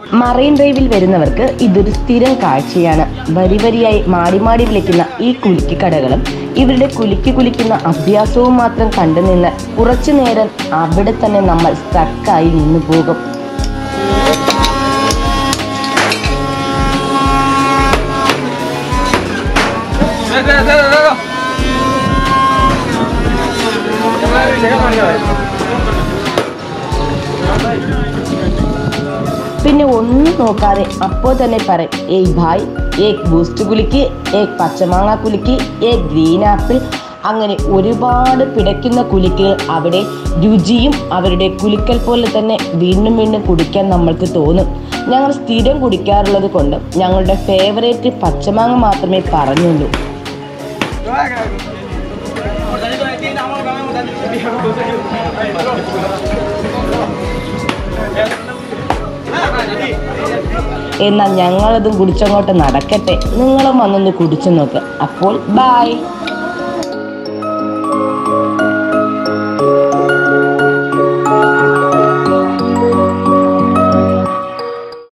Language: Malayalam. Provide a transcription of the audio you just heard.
മറൈൻ ഡ്രൈവിൽ വരുന്നവർക്ക് ഇതൊരു സ്ഥിരം കാഴ്ചയാണ് വരി വരിയായി മാടി മാടി വിളിക്കുന്ന ഈ കുലുക്കി കടകളും ഇവരുടെ കുലുക്കി കുലിക്കുന്ന അഭ്യാസവും മാത്രം കണ്ടുനിന്ന് കുറച്ചു നേരം അവിടെ തന്നെ നമ്മൾ സ്റ്റക്കായി നിന്നു പോകും പിന്നെ ഒന്നും നോക്കാതെ അപ്പോൾ തന്നെ പറയും ഏയ് ഭായ് ഏക് ബൂസ്റ്റ് കുലുക്കി ഏക് പച്ചമാങ്ങ കുലുക്കി ഏക് ഗ്രീൻ ആപ്പിൾ അങ്ങനെ ഒരുപാട് പിടയ്ക്കുന്ന കുലുക്കുകൾ അവിടെ രുചിയും അവരുടെ കുലുക്കൽ പോലെ തന്നെ വീണ്ടും വീണ്ടും കുടിക്കാൻ നമ്മൾക്ക് തോന്നും ഞങ്ങൾ സ്ഥിരം കുടിക്കാറുള്ളത് കൊണ്ട് ഞങ്ങളുടെ ഫേവറേറ്റ് പച്ചമാങ്ങ മാത്രമേ പറഞ്ഞുള്ളൂ എന്നാൽ ഞങ്ങളതും കുടിച്ചങ്ങോട്ട് നടക്കട്ടെ നിങ്ങളും വന്നൊന്ന് കുടിച്ചു നോക്ക് അപ്പോൾ ബായ്